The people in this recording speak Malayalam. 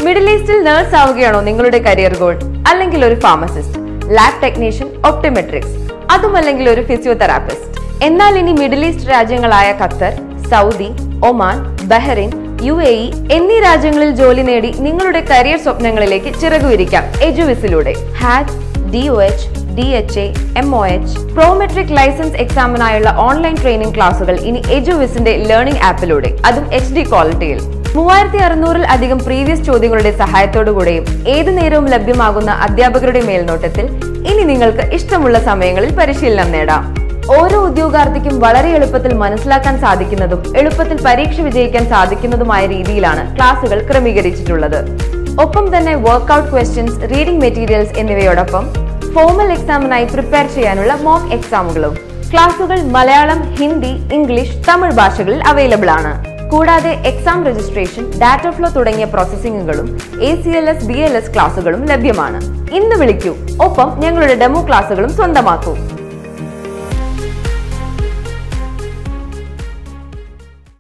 മിഡിൽ ഈസ്റ്റിൽ നേഴ്സ് ആവുകയാണോ നിങ്ങളുടെ കരിയർ ഗോൾ അല്ലെങ്കിൽ ഒരു ഫാർമസിസ്റ്റ് ലാബ് ടെക്നീഷ്യൻ ഒപ്റ്റിമെട്രിക്സ് അതുമല്ലെങ്കിൽ ഒരു ഫിസിയോതെറാപ്പിസ്റ്റ് എന്നാൽ ഇനി മിഡിൽ ഈസ്റ്റ് രാജ്യങ്ങളായ Qatar Saudi Oman Bahrain U A E എന്നീ രാജ്യങ്ങളിൽ ജോലി നേടി നിങ്ങളുടെ കരിയർ സ്വപ്നങ്ങളിലേക്ക് ചിറകുവിരിക്കാം എജുവിസിലൂടെ HAAD D O H D H A M O H Prometric licence എക്സാമിനായുള്ള ഓൺലൈൻ ട്രെയിനിംഗ് ക്ലാസുകൾ ഇനി എജുവിസിന്റെ ലേണിംഗ് ആപ്പിലൂടെ അതും എച്ച് ഡി ക്വാളിറ്റിയിൽ മൂവായിരത്തി അറുന്നൂറിൽ അധികം പ്രീവിയസ് ചോദ്യങ്ങളുടെ സഹായത്തോടുകൂടെയും ഏതു നേരവും ലഭ്യമാകുന്ന അധ്യാപകരുടെ മേൽനോട്ടത്തിൽ ഇനി നിങ്ങൾക്ക് ഇഷ്ടമുള്ള സമയങ്ങളിൽ പരിശീലനം നേടാം ഓരോ ഉദ്യോഗാർത്ഥിക്കും വളരെ എളുപ്പത്തിൽ മനസ്സിലാക്കാൻ സാധിക്കുന്നതും എളുപ്പത്തിൽ പരീക്ഷ വിജയിക്കാൻ സാധിക്കുന്നതുമായ രീതിയിലാണ് ക്ലാസുകൾ ക്രമീകരിച്ചിട്ടുള്ളത് ഒപ്പം തന്നെ വർക്ക്ഔട്ട് ക്വസ്റ്റ്യൻസ് റീഡിംഗ് മെറ്റീരിയൽസ് എന്നിവയോടൊപ്പം ഫോമൽ എക്സാമിനായി പ്രിപ്പയർ ചെയ്യാനുള്ള മോക്ക് എക്സാമുകളും ക്ലാസുകൾ മലയാളം ഹിന്ദി ഇംഗ്ലീഷ് തമിഴ് ഭാഷകളിൽ അവൈലബിൾ ആണ് കൂടാതെ എക്സാം രജിസ്ട്രേഷൻ ഡാറ്റ ഫ്ലോ തുടങ്ങിയ പ്രോസസ്സിംഗുകളും A C L S B L S ക്ലാസുകളും ലഭ്യമാണ് ഇന്ന് വിളിക്കൂ ഒപ്പം ഞങ്ങളുടെ ഡെമോ ക്ലാസുകളും സ്വന്തമാക്കൂ